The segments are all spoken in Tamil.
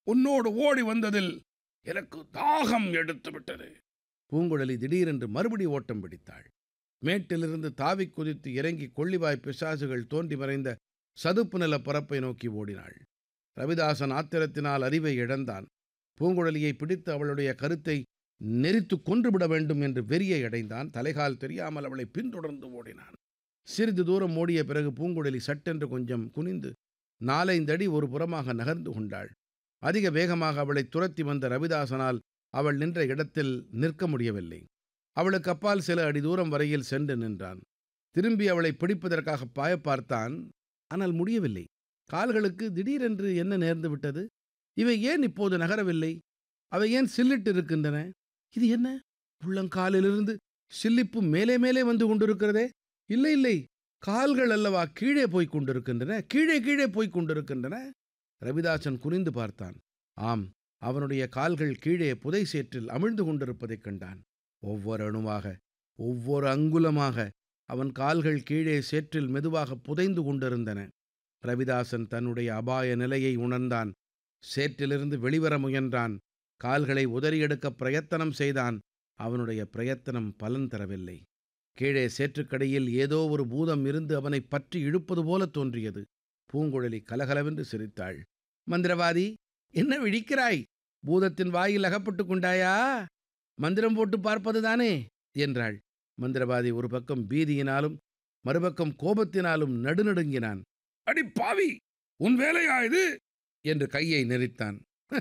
உன்னோடு ஓடி வந்ததில் எனக்கு தாகம் எடுத்து விட்டது பூங்குழலி திடீரென்று மறுபடி ஓட்டம் பிடித்தாள் மேட்டிலிருந்து தாவிக் குதித்து இறங்கி கொள்ளிவாய் பிசாசுகள் தோன்றி மறைந்த சதுப்பு நில பரப்பை நோக்கி ஓடினாள் ரவிதாசன் ஆத்திரத்தினால் அறிவை இழந்தான் பூங்குழலியை பிடித்து அவளுடைய கருத்தை நெரித்து கொன்றுவிட வேண்டும் என்று வெறியை அடைந்தான் தலைகால் தெரியாமல் அவளை பின்தொடர்ந்து ஓடினான் சிறிது தூரம் ஓடிய பிறகு பூங்குழலி சட்டென்று கொஞ்சம் குனிந்து நாலைந்தடி ஒரு புறமாக நகர்ந்து கொண்டாள் அதிக வேகமாக அவளை துரத்தி வந்த ரவிதாசனால் அவள் நின்ற இடத்தில் நிற்க முடியவில்லை அவளுக்கு அப்பால் சில அடி தூரம் வரையில் சென்று நின்றான் திரும்பி அவளை பிடிப்பதற்காக பாய பார்த்தான் ஆனால் முடியவில்லை கால்களுக்கு திடீரென்று என்ன நேர்ந்து விட்டது இவை ஏன் இப்போது நகரவில்லை அவை ஏன் சில்லிட்டு இருக்கின்றன இது என்ன உள்ளங்காலிலிருந்து சில்லிப்பு மேலே மேலே வந்து கொண்டிருக்கிறதே இல்லை இல்லை கால்கள் அல்லவா கீழே போய்க் கொண்டிருக்கின்றன கீழே கீழே போய்க் கொண்டிருக்கின்றன ரவிதாசன் குறிந்து பார்த்தான் ஆம் அவனுடைய கால்கள் கீழே புதை சேற்றில் அமிழ்ந்து கொண்டிருப்பதைக் கண்டான் ஒவ்வொரு அணுவாக ஒவ்வொரு அங்குலமாக அவன் கால்கள் கீழே சேற்றில் மெதுவாக புதைந்து கொண்டிருந்தன ரவிதாசன் தன்னுடைய அபாய நிலையை உணர்ந்தான் சேற்றிலிருந்து வெளிவர முயன்றான் கால்களை உதறியெடுக்க பிரயத்தனம் செய்தான் அவனுடைய பிரயத்தனம் பலன் தரவில்லை கீழே சேற்றுக்கடையில் ஏதோ ஒரு பூதம் இருந்து அவனை பற்றி இழுப்பது போல தோன்றியது பூங்குழலி கலகலவென்று சிரித்தாள் மந்திரவாதி என்ன விழிக்கிறாய் பூதத்தின் வாயில் அகப்பட்டுக் கொண்டாயா மந்திரம் போட்டு பார்ப்பதுதானே என்றாள் மந்திரவாதி ஒரு பக்கம் பீதியினாலும் மறுபக்கம் கோபத்தினாலும் நடுநடுங்கினான் அடி பாவி உன் வேலையா இது என்று கையை நெரித்தான்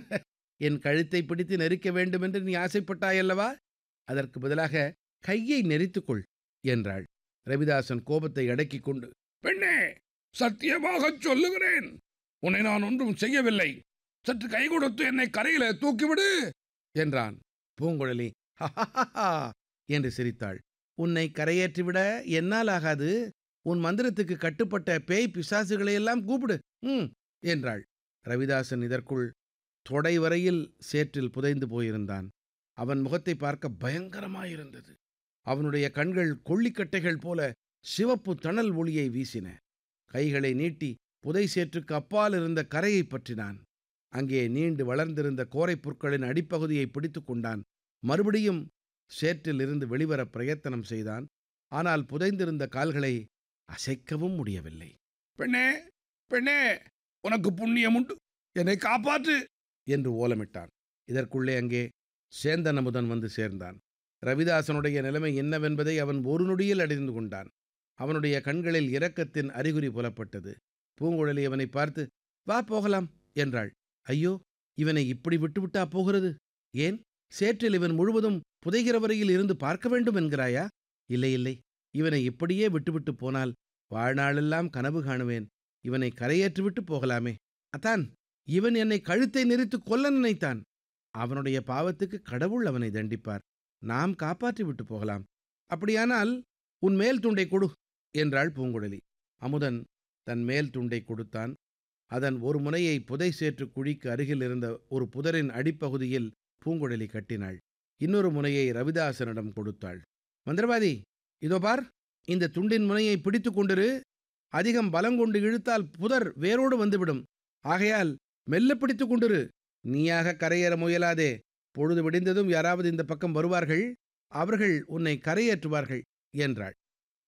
என் கழுத்தை பிடித்து நெரிக்க வேண்டும் என்று நீ ஆசைப்பட்டாயல்லவா அதற்கு பதிலாக கையை நெரித்துக்கொள் என்றாள் ரவிதாசன் கோபத்தை அடக்கிக் கொண்டு பெண்ணே சத்தியமாகச் சொல்லுகிறேன் உன்னை நான் ஒன்றும் செய்யவில்லை சற்று கை கொடுத்து என்னை கரையில தூக்கிவிடு என்றான் பூங்குழலி "ஹஹஹஹா" என்று சிரித்தாள் உன்னை கரையேற்றிவிட என்னால் ஆகாது உன் மந்திரத்துக்கு கட்டுப்பட்ட பேய் பிசாசுகளையெல்லாம் கூப்பிடு ம் என்றாள் ரவிதாசன் இதற்குள் தொடை வரையில் சேற்றில் புதைந்து போயிருந்தான் அவன் முகத்தை பார்க்க பயங்கரமாயிருந்தது அவனுடைய கண்கள் கொள்ளிக்கட்டைகள் போல சிவப்பு தணல் ஒளியை வீசின கைகளை நீட்டி புதை சேற்றுக்கு அப்பால் இருந்த கரையை பற்றினான் அங்கே நீண்டு வளர்ந்திருந்த கோரைப் புற்களின் அடிப்பகுதியை பிடித்து கொண்டான் மறுபடியும் சேற்றில் இருந்து வெளிவர பிரயத்தனம் செய்தான் ஆனால் புதைந்திருந்த கால்களை அசைக்கவும் முடியவில்லை பெண்ணே பெண்ணே உனக்கு புண்ணியம் உண்டு என்னை காப்பாற்று என்று ஓலமிட்டான் இதற்குள்ளே அங்கே சேந்தன் அமுதன் வந்து சேர்ந்தான் ரவிதாசனுடைய நிலைமை என்னவென்பதை அவன் ஒரு நொடியில் அறிந்து கொண்டான் அவனுடைய கண்களில் இரக்கத்தின் அறிகுறி புலப்பட்டது பூங்குழலி அவனை பார்த்து வா போகலாம் என்றாள் ஐயோ இவனை இப்படி விட்டுவிட்டா போகிறது ஏன் சேற்றில் இவன் முழுவதும் புதைகிற வரையில் இருந்து பார்க்க வேண்டும் என்கிறாயா இல்லை இல்லை இவனை இப்படியே விட்டுவிட்டு போனால் வாழ்நாளெல்லாம் கனவு காணுவேன் இவனை கரையேற்றிவிட்டு போகலாமே அத்தான் இவன் என்னை கழுத்தை நெரித்து கொல்ல நினைத்தான் அவனுடைய பாவத்துக்கு கடவுள் அவனை தண்டிப்பார் நாம் காப்பாற்றி விட்டு போகலாம் அப்படியானால் உன் மேல் துண்டை கொடு என்றாள் பூங்குழலி அமுதன் தன் மேல் துண்டை கொடுத்தான் அதன் ஒரு முனையை புதை சேற்று குழிக்கு அருகில் இருந்த ஒரு புதரின் அடிப்பகுதியில் பூங்குழலி கட்டினாள் இன்னொரு முனையை ரவிதாசனிடம் கொடுத்தாள் மந்திரவாதி இதோ பார் இந்த துண்டின் முனையை பிடித்து கொண்டிரு அதிகம் பலங்கொண்டு இழுத்தால் புதர் வேரோடு வந்துவிடும் ஆகையால் மெல்ல பிடித்து கொண்டிரு நீயாக கரையேற முயலாதே பொழுது விடிந்ததும் யாராவது இந்த பக்கம் வருவார்கள் அவர்கள் உன்னை கரையேற்றுவார்கள் என்றாள்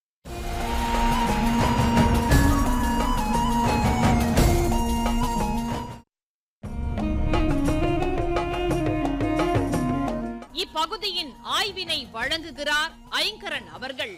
இப்பகுதியின் ஆய்வினை வழங்குகிறார் ஐங்கரன் அவர்கள்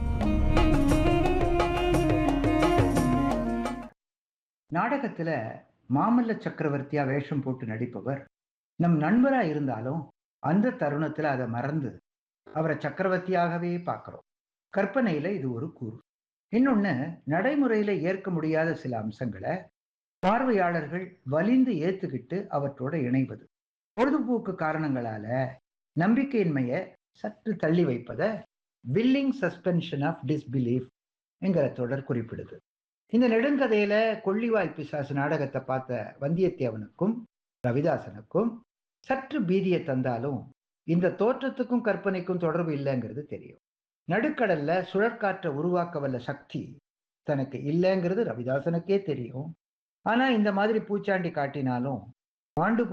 நாடகத்துல மாமல்ல சக்கரவர்த்தியா வேஷம் போட்டு நடிப்பவர் நம் நண்பரா இருந்தாலும் அந்த தருணத்துல அதை மறந்து அவரை சக்கரவர்த்தியாகவே பார்க்கிறோம் கற்பனையில இது ஒரு கூறு இன்னொன்னு நடைமுறையில ஏற்க முடியாத சில அம்சங்களை பார்வையாளர்கள் வலிந்து ஏத்துக்கிட்டு அவற்றோட இணைவது பொழுதுபோக்கு காரணங்களால நம்பிக்கையின்மையை சற்று தள்ளி வைப்பதை வில்லிங் சஸ்பென்ஷன் ஆஃப் டிஸ்பிலீஃப் என்கிற தொடர் குறிப்பிடுது இந்த நெடுங்கதையில கொள்ளிவாய் பிசாசு நாடகத்தை பார்த்த வந்தியத்தேவனுக்கும் ரவிதாசனுக்கும் சற்று பீதியை தந்தாலும் இந்த தோற்றத்துக்கும் கற்பனைக்கும் தொடர்பு இல்லைங்கிறது தெரியும் நடுக்கடல்ல சுழற்காற்றை உருவாக்க வல்ல சக்தி தனக்கு இல்லைங்கிறது ரவிதாசனுக்கே தெரியும் ஆனா இந்த மாதிரி பூச்சாண்டி காட்டினாலும் ஆண்டு